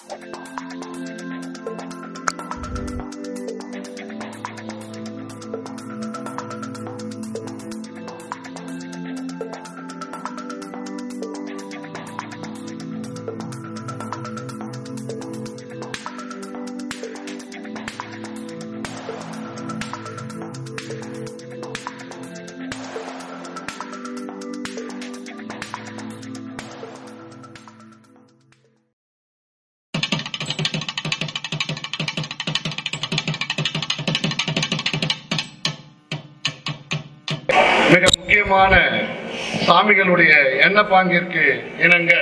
மிக முக்கியமான சாமிகளுடைய எண்ணப்பாங்கிற்கு இணங்க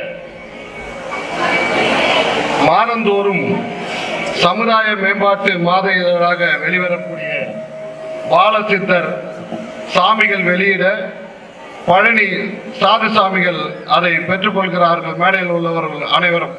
மாதந்தோறும் சமுதாய மேம்பாட்டு மாத இதழாக வெளிவரக்கூடிய பாலசித்தர் சாமிகள் வெளியிட பழனி சாது சாமிகள் அதை பெற்றுக்கொள்கிறார்கள் மேடையில் உள்ளவர்கள் அனைவரும்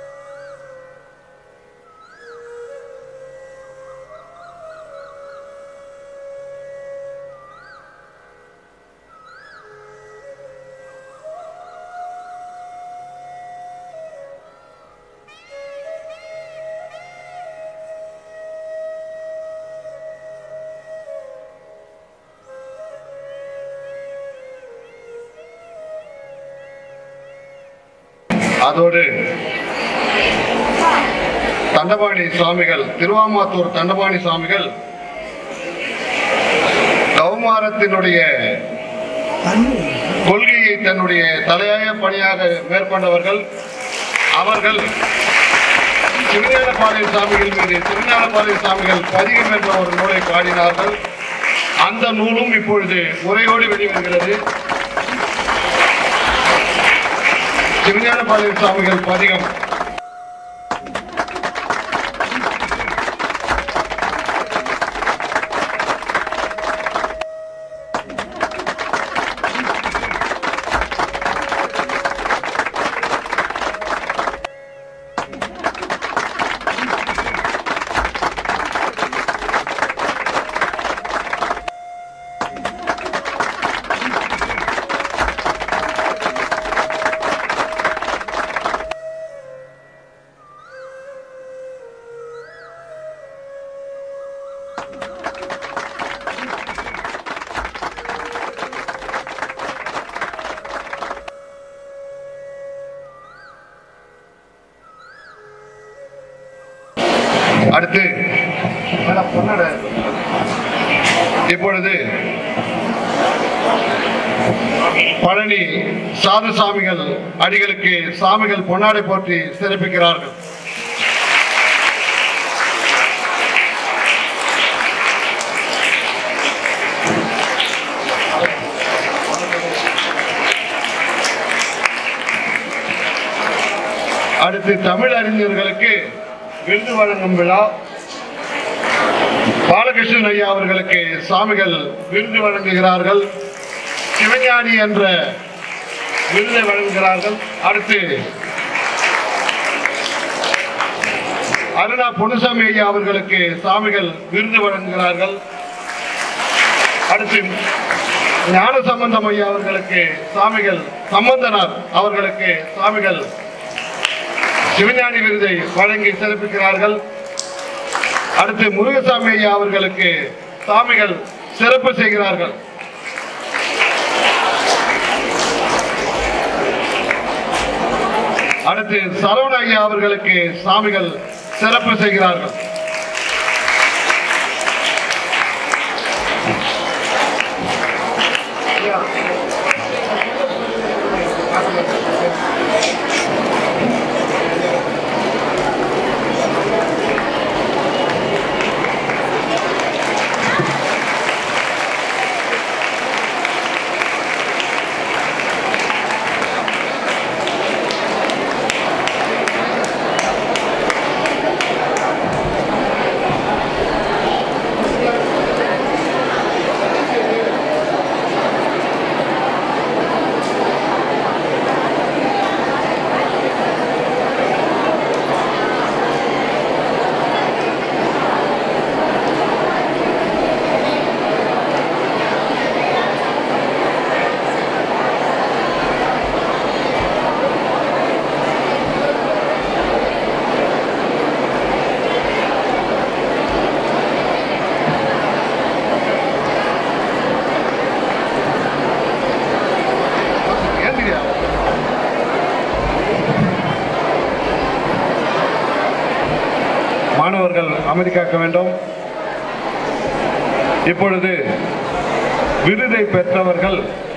அதோடு தண்டபாணி சுவாமிகள் திருவாமாத்தூர் தண்டபாணி சுவாமிகள் கௌமாரத்தினுடைய கொள்கையை தன்னுடைய தலையாய பணியாக மேற்கொண்டவர்கள் அவர்கள் திருஞானபாளைய சாமிகள் மீது திருஞானபாளைய சாமிகள் பதிகம் என்ற ஒரு நூலை பாடினார்கள் அந்த நூலும் இப்பொழுது உரையோடு வெளிவருகிறது திருஞானபாளைய சாமிகள் பதிகம் அடுத்து இப்பொழுது பழனி சாது சாமிகள் அடிகளுக்கு சாமிகள் பொன்னாடை போற்றி சிறப்பிக்கிறார்கள் அடுத்து தமிழ் அறிஞர்களுக்கு விருது வழங்கும் விழா பாலகிருஷ்ணன் ஐயா அவர்களுக்கு சாமிகள் விருது வழங்குகிறார்கள் சிவஞானி என்ற விருதை வழங்குகிறார்கள் அடுத்து அருணா பொன்னுசாமி ஐயா அவர்களுக்கு சாமிகள் விருது வழங்குகிறார்கள் அடுத்து ஞான சம்பந்தம் ஐயா அவர்களுக்கு சாமிகள் சம்பந்தனார் அவர்களுக்கு சாமிகள் சிவஞானி விருதை வழங்கி சிறப்பிக்கிறார்கள் அடுத்து முருகசாமி ஐயா அவர்களுக்கு சாமிகள் சிறப்பு செய்கிறார்கள் அடுத்து சரவண ஐயா அவர்களுக்கு சாமிகள் சிறப்பு செய்கிறார்கள் மாணவர்கள் அமைதி காக்க வேண்டும் இப்பொழுது விருதை பெற்றவர்கள்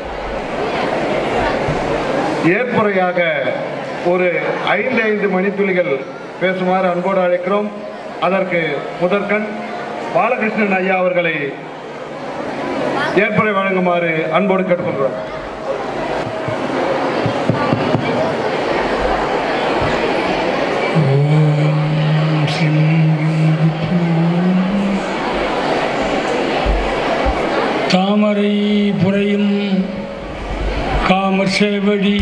ஏற்புரையாக ஒரு ஐந்து ஐந்து மணித்துளிகள் பேசுமாறு அன்போடு அழைக்கிறோம் அதற்கு முதற்கண் பாலகிருஷ்ணன் ஐயா அவர்களை ஏற்புரை வழங்குமாறு அன்போடு கேட்டுக்கொள்கிறோம் ஓம் சிவம் தாமரை புரையும் காமர் சேவடி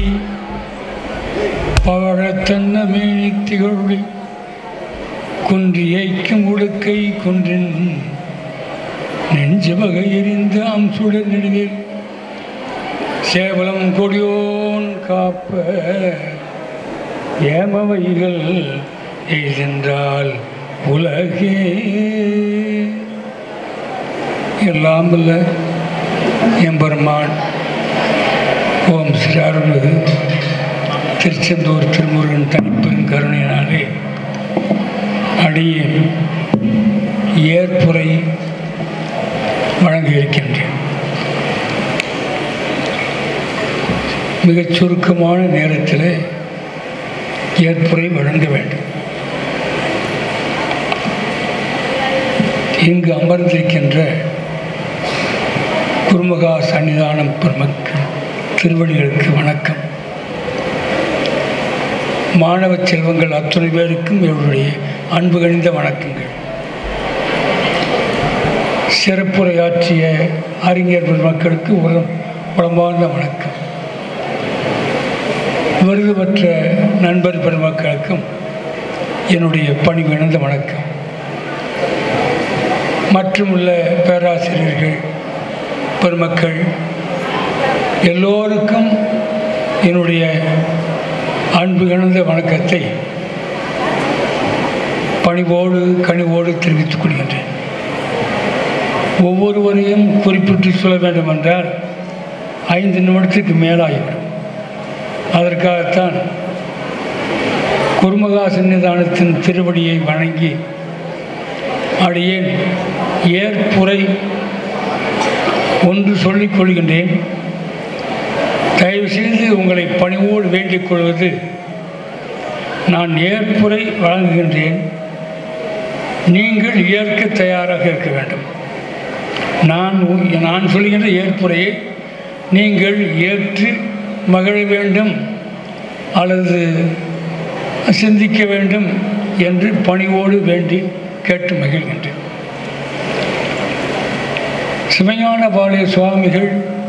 பவழத்தன்ன மேனி திகழ்வி குன்றியைக்கும் உடுக்கை குன்றின் நெஞ்சு வகை எரிந்து அம்சுடர் நெடுவில் சேவலம் கொடியோன் காப்ப ஏமவைகள் எய்தென்றால் உலகே எல்லாம் வல்ல எம்பெருமான் ஓம் ஸ்ரீ அருள்மிகு திருச்செந்தூர் திருமுருகன் தனிப்பெரும் கருணையினாலே அடியேன் ஏற்புரை வழங்க இருக்கின்றேன் மிகச் சுருக்கமான நேரத்தில் ஏற்புரை வழங்க வேண்டும் இங்கு அமர்ந்திருக்கின்ற குருமகா சன்னிதானம் பெருமக்கள் திருவடிகளுக்கு வணக்கம் மாணவ செல்வங்கள் அத்துணை பேருக்கும் என்னுடைய அன்பு கணிந்த வணக்கங்கள் சிறப்புரையாற்றிய அறிஞர் பெருமக்களுக்கு உரம் உளமார்ந்த வணக்கம் விருது பெற்ற நண்பர் பெருமக்களுக்கும் என்னுடைய பணிவிழந்த வணக்கம் மற்றும் உள்ள பேராசிரியர்கள் பெருமக்கள் எல்லோருக்கும் என்னுடைய அன்பு கலந்த வணக்கத்தை பணிவோடு கனிவோடு தெரிவித்துக் கொள்கின்றேன் ஒவ்வொருவரையும் குறிப்பிட்டு சொல்ல வேண்டும் என்றால் ஐந்து நிமிடத்துக்கு மேலாகிவிடும் அதற்காகத்தான் குருமகா சன்னிதானத்தின் திருவடியை வணங்கி அடியேன் ஏற்புரை ஒன்று சொல்லிக் கொள்கின்றேன் தயவுசெய்து உங்களை பணிவோடு வேண்டிக் கொள்வது நான் ஏற்புரை வழங்குகின்றேன் நீங்கள் ஏற்க தயாராக இருக்க வேண்டும் நான் உ- நான் சொல்கின்ற ஏற்புரையை நீங்கள் ஏற்று மகிழ வேண்டும் அல்லது சிந்திக்க வேண்டும் என்று பணிவோடு வேண்டி கேட்டு மகிழ்கின்றேன் சிவஞான பாளைய சுவாமிகள்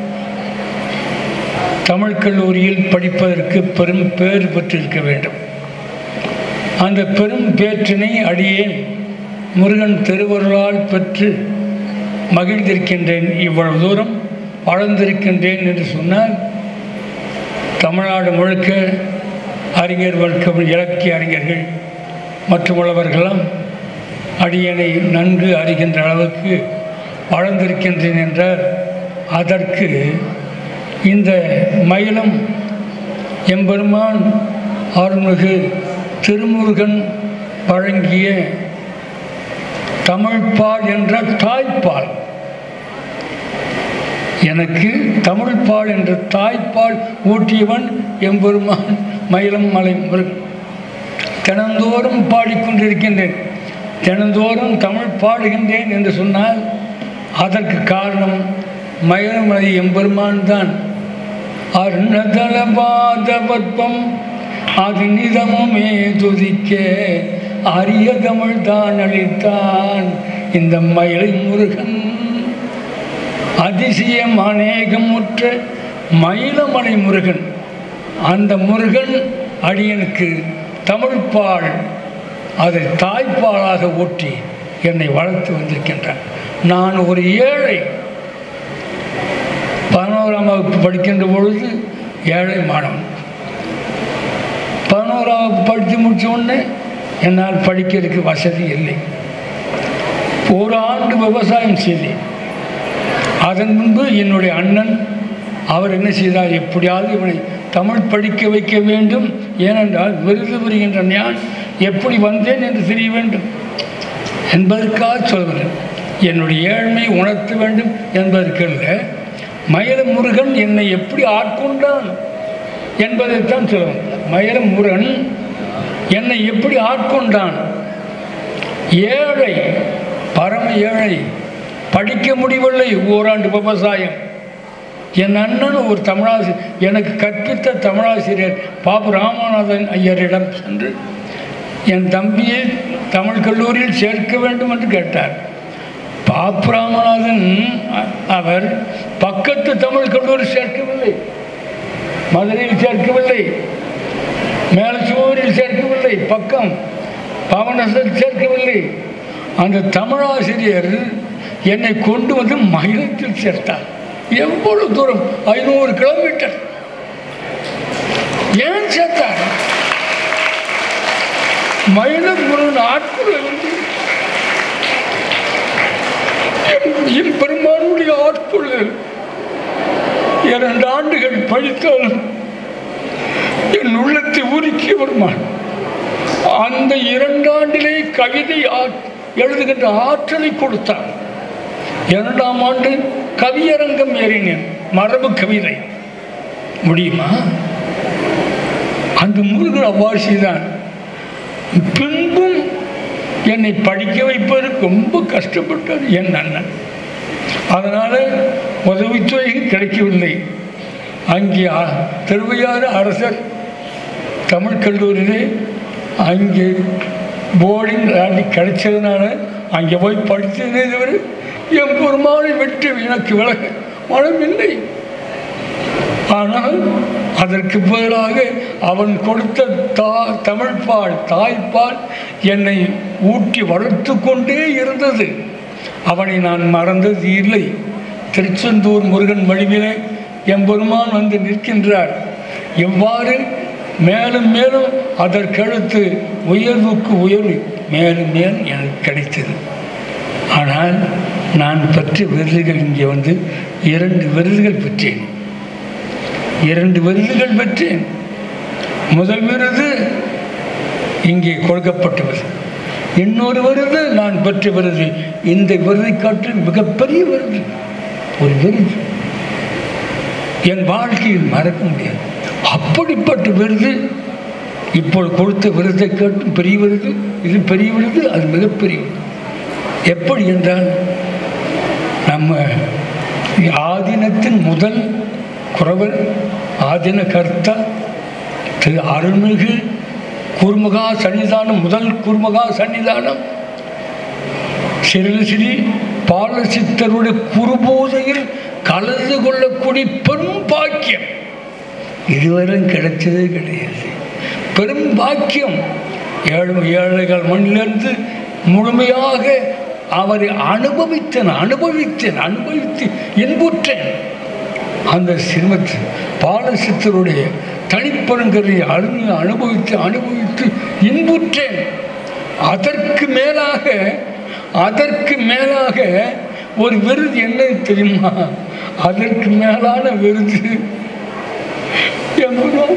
தமிழ் கல்லூரியில் படிப்பதற்கு பெரும் பேர் பெற்றிருக்க வேண்டும் அந்த பெரும் பேற்றினை அடியேன் முருகன் திருவருளால் பெற்று மகிழ்ந்திருக்கின்றேன் இவ்வளவு தூரம் வளர்ந்திருக்கின்றேன் என்று சொன்னால் தமிழ்நாடு முழுக்க அறிஞர் வர்க்கம் இலக்கிய அறிஞர்கள் மற்றும் உள்ளவர்களெல்லாம் அடியனை நன்கு அறிகின்ற அளவுக்கு வளர்ந்திருக்கின்றேன் என்றார் அதற்கு இந்த மயிலம் எம்பெருமான் அருள்மிகு திருமுருகன் வழங்கிய தமிழ்ப்பால் என்ற தாய்ப்பால் எனக்கு தமிழ்ப்பால் என்ற தாய்ப்பால் ஊட்டியவன் எம்பெருமான் மயிலம் மலை முருகன் தினந்தோறும் பாடிக்கொண்டிருக்கின்றேன் தினந்தோறும் தமிழ் பாடுகின்றேன் என்று சொன்னால் அதற்கு காரணம் மயிலமலை எம்பெருமான் தான் அருணதளபாதவத்வம் அது நிதமுமே துதிக்க அரிய தமிழ் தான் அளித்தான் இந்த மயிலை முருகன் அதிசயம் அநேகமுற்ற மயிலமலை முருகன் அந்த முருகன் அடியனுக்கு தமிழ்ப்பால் அதை தாய்ப்பாலாக ஊட்டி என்னை வளர்த்து வந்திருக்கின்றான் நான் ஒரு ஏழை பதினோராம் வகுப்பு படிக்கின்ற பொழுது ஏழை மாணவன் பதினோராம் வகுப்பு படித்து முடிச்ச உடனே என்னால் படிக்கிறதுக்கு வசதி இல்லை ஒரு ஆண்டு விவசாயம் செய்தேன் அதன் முன்பு என்னுடைய அண்ணன் அவர் என்ன செய்தார் எப்படியாவது இவனை தமிழ் படிக்க வைக்க வேண்டும் ஏனென்றால் விருது பெறுகின்ற நான் எப்படி வந்தேன் என்று தெரிய வேண்டும் என்பதற்காக சொல்கிறேன் என்னுடைய ஏழ்மை உணர்த்த வேண்டும் என்பதற்கல்ல மயில முருகன் என்னை எப்படி ஆட்கொண்டான் என்பதைத்தான் சொல்லுவேன் மயில முருகன் என்னை எப்படி ஆட்கொண்டான் ஏழை பரம ஏழை படிக்க முடியவில்லை ஓராண்டு விவசாயம் என் அண்ணன் ஒரு தமிழாசி எனக்கு கற்பித்த தமிழாசிரியர் பாபு ராமநாதன் ஐயரிடம் சென்று என் தம்பியை தமிழ் கல்லூரியில் சேர்க்க வேண்டும் என்று கேட்டார் பாபு ராமநாதன் அ- அவர் பக்கத்து தமிழ் கல்லூரி சேர்க்கவில்லை மதுரையில் சேர்க்கவில்லை மேலச்சூரில் சேர்க்கவில்லை பக்கம் பவனத்தில் சேர்க்கவில்லை அந்த தமிழாசிரியர் என்னை கொண்டு வந்து மயிலத்தில் சேர்த்தார் எவ்வளவு தூரம் ஐநூறு கிலோமீட்டர் ஏன் சேர்த்தார் மயிலம் முருகன் ஆட்குள்ள வந்து என் பெருமானுடைய ஆட்குள்ளல் இரண்டு ஆண்டுகள் படித்தாலும் என் உள்ளத்தை உருக்கி வருமான் அந்த இரண்டு ஆண்டிலே கவிதை ஆ- எழுதுகின்ற ஆற்றலை கொடுத்தான் இரண்டாம் ஆண்டு கவியரங்கம் ஏறினேன் மரபு கவிதை முடியுமா அந்த முருகன் அவ்வாறு செய்தான் பின்பும் என்னை படிக்க வைப்பதற்கு ரொம்ப கஷ்டப்பட்டார் என் அண்ணன் அதனால் உதவித்துறை கிடைக்கவில்லை அங்கே அ- திருவையாறு அரசர் தமிழ் கல்லூரியிலே அங்கே போர்டிங் ஆண்டி கிடைச்சதுனால அங்கே போய் படித்ததே தவிர என் பெருமாளை விட்டு எனக்கு விலக மனமில்லை ஆனால் அதற்கு பதிலாக அவன் கொடுத்த தா தமிழ்பால் தாய்ப்பால் என்னை ஊட்டி வளர்த்து கொண்டே இருந்தது அவனை நான் மறந்தது இல்லை திருச்செந்தூர் முருகன் வடிவிலே எம்பெருமான் வந்து நிற்கின்றார் எவ்வாறு மேலும் மேலும் அதற்கடுத்து உயர்வுக்கு உயர்வு மேலும் மேலும் எனக்கு கிடைத்தது ஆனால் நான் பெற்ற விருதுகள் இங்கே வந்து இரண்டு விருதுகள் பெற்றேன் இரண்டு விருதுகள் பெற்றேன் முதல் விருது இங்கே கொடுக்கப்பட்ட விருது இன்னொரு விருது நான் பெற்ற விருது இந்த விருதை காற்று மிகப்பெரிய விருது ஒரு விருது என் வாழ்க்கையில் மறக்க முடியாது அப்படிப்பட்ட விருது இப்போது கொடுத்த விருதை காட்டும் பெரிய விருது இது பெரிய விருது அது மிகப்பெரிய விருது எப்படி என்றால் நம்ம ஆதீனத்தின் முதல் குறவர் ஆதீன கர்த்தா திரு அருள்மிகு குருமுகா சன்னிதானம் முதல் குருமுகா சன்னிதானம் சிறிலசிறி பாலசித்தருடைய குருபோதையில் கலந்து கொள்ளக்கூடிய பெரும் பாக்கியம் இதுவரை கிடைச்சதே கிடையாது பெரும் பாக்கியம் ஏழு ஏழைகள் மண்ணிலிருந்து முழுமையாக அவரை அனுபவித்தேன் அனுபவித்தேன் அனுபவித்து இன்புற்றேன் அந்த சிறுமத்து பாலசித்தருடைய தனிப்பெருங்கரை அருமை அனுபவித்து அனுபவித்து இன்புற்றேன் அதற்கு மேலாக அதற்கு மேலாக ஒரு விருது என்ன தெரியுமா அதற்கு மேலான விருது எம்பெருமான்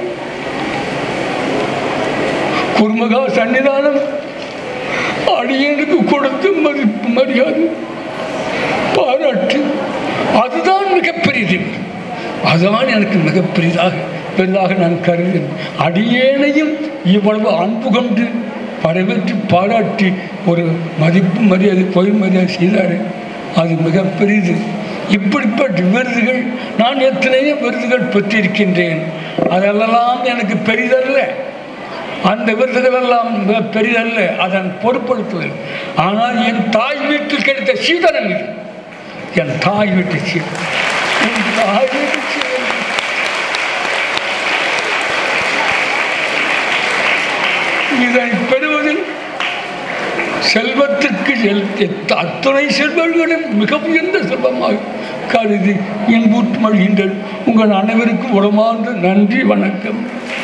குருமகா சன்னிதானம் அடியனுக்கு கொடுத்த மதிப்பு மரியாதை பாராட்டு அதுதான் மிகப்பெரியது அதுதான் எனக்கு மிகப்பெரிதாக பெரிதாக நான் கருதுகிறேன் அடியேனையும் இவ்வளவு அன்பு கொண்டு வரவேற்று பாராட்டி ஒரு மதிப்பு மரியாதை கோயில் மரியாதை செய்தார் அது மிகப்பெரியது இப்படிப்பட்ட விருதுகள் நான் எத்தனையோ விருதுகள் பெற்றிருக்கின்றேன் அதெல்லாம் எனக்கு பெரிதல்ல அந்த விருதுகள் எல்லாம் மிக பெரிதல்ல அதன் பொருட்படுத்துதல் ஆனால் என் தாய் வீட்டில் கிடைத்த சீதனம் இது என் தாய் வீட்டு சீதனம் என் தாய் வீட்டு சீதனம் இதை பெறுவதில் செல்வத்திற்கு செல்- எத்த- அத்துணை செல்வங்களும் மிக உயர்ந்த செல்வமாக கருதி இன்புற்று மகிழ்கின்றன உங்கள் அனைவருக்கும் உடமார்ந்த நன்றி வணக்கம்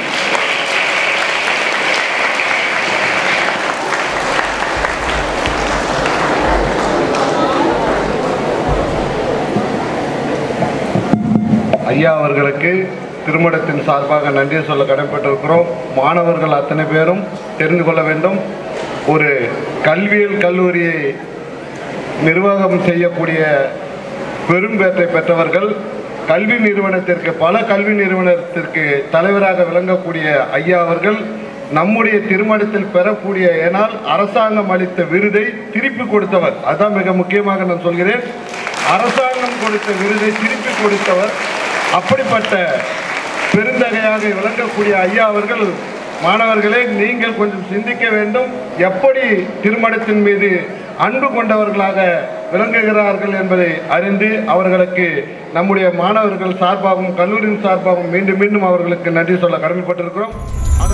ஐயா அவர்களுக்கு திருமணத்தின் சார்பாக நன்றி சொல்ல கடமைப்பட்டிருக்கிறோம் மாணவர்கள் அத்தனை பேரும் தெரிந்து கொள்ள வேண்டும் ஒரு கல்வியியல் கல்லூரியை நிர்வாகம் செய்யக்கூடிய பெரும்பேற்றை பெற்றவர்கள் கல்வி நிறுவனத்திற்கு பல கல்வி நிறுவனத்திற்கு தலைவராக விளங்கக்கூடிய ஐயா அவர்கள் நம்முடைய திருமணத்தில் பெறக்கூடிய ஏனால் அரசாங்கம் அளித்த விருதை திருப்பி கொடுத்தவர் அதான் மிக முக்கியமாக நான் சொல்கிறேன் அரசாங்கம் கொடுத்த விருதை திருப்பி கொடுத்தவர் அப்படிப்பட்ட பெருந்தகையாக விளங்கக்கூடிய ஐயா அவர்கள் மாணவர்களே நீங்கள் கொஞ்சம் சிந்திக்க வேண்டும் எப்படி திருமணத்தின் மீது அன்பு கொண்டவர்களாக விளங்குகிறார்கள் என்பதை அறிந்து அவர்களுக்கு நம்முடைய மாணவர்கள் சார்பாகவும் கல்லூரியின் சார்பாகவும் மீண்டும் மீண்டும் அவர்களுக்கு நன்றி சொல்ல கடமைப்பட்டிருக்கிறோம் அது